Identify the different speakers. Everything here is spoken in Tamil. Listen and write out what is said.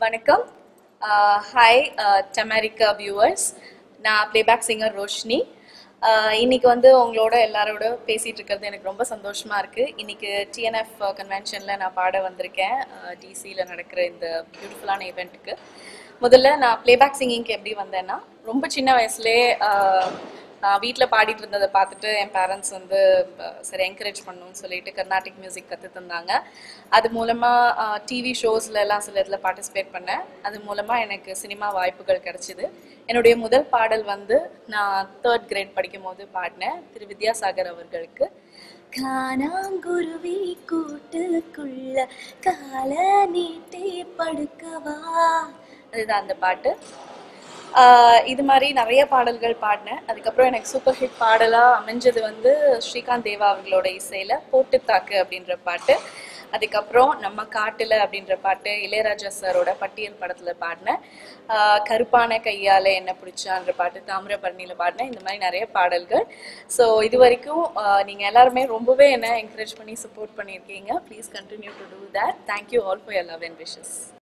Speaker 1: வணக்கம் ஹாய் டெமரிக்கா வியூவர்ஸ் நான் பிளேபேக் சிங்கர் ரோஷினி Uh, இன்னைக்கு வந்து உங்களோட எல்லாரோட பேசிட்டு இருக்கிறது எனக்கு ரொம்ப சந்தோஷமா இருக்கு இன்னைக்கு டிஎன்எஃப் கன்வென்ஷன்ல நான் பாட வந்திருக்கேன் டிசியில் நடக்கிற இந்த பியூட்டிஃபுல்லான ஈவெண்ட்டுக்கு முதல்ல நான் பிளேபேக் சிங்கிங்க்கு எப்படி வந்தேன்னா ரொம்ப சின்ன வயசுலேயே நான் வீட்டில் பாடிட்டு இருந்ததை பார்த்துட்டு என் பேரண்ட்ஸ் வந்து அஹ், சரி என்கரேஜ் பண்ணணும்னு சொல்லிட்டு கர்நாடிக் மியூசிக் கற்று தந்தாங்க அது மூலமாக டிவி ஷோஸ்ல எல்லாம் சில இதில் பார்ட்டிசிபேட் பண்ணேன் அது மூலமாக எனக்கு சினிமா வாய்ப்புகள் கிடைச்சிது என்னுடைய முதல் பாடல் வந்து நான் தேர்ட் கிரேட் படிக்கும் போது பாடினேன் திரு வித்யாசாகர் அவர்களுக்கு காணாங்குருவி கூட்டுக்குள்ள கால நீட்டி படுக்கவா அதுதான் அந்த பாட்டு ஆஹ் இது மாதிரி நிறைய பாடல்கள் பாடினேன் அதுக்கப்புறம் எனக்கு சூப்பர் ஹிட் பாடலாக அமைஞ்சது வந்து ஸ்ரீகாந்த் தேவா அவர்களோட இசையில் போட்டு தாக்கு அப்படின்ற பாட்டு அதுக்கப்புறம் நம்ம காட்டுல அப்படின்ற பாட்டு இளையராஜா சாரோட பட்டியல் படத்தில் பாடினேன் ஆஹ் கருப்பான கையால் என்ன பிடிச்சான்ற பாட்டு தாமிரபரணியில் பாடினேன் இந்த மாதிரி நிறைய பாடல்கள் ஸோ இது வரைக்கும் நீங்கள் எல்லாருமே ரொம்பவே என்ன என்கரேஜ் பண்ணி சப்போர்ட் பண்ணியிருக்கீங்க please continue to do that thank you all for your love and wishes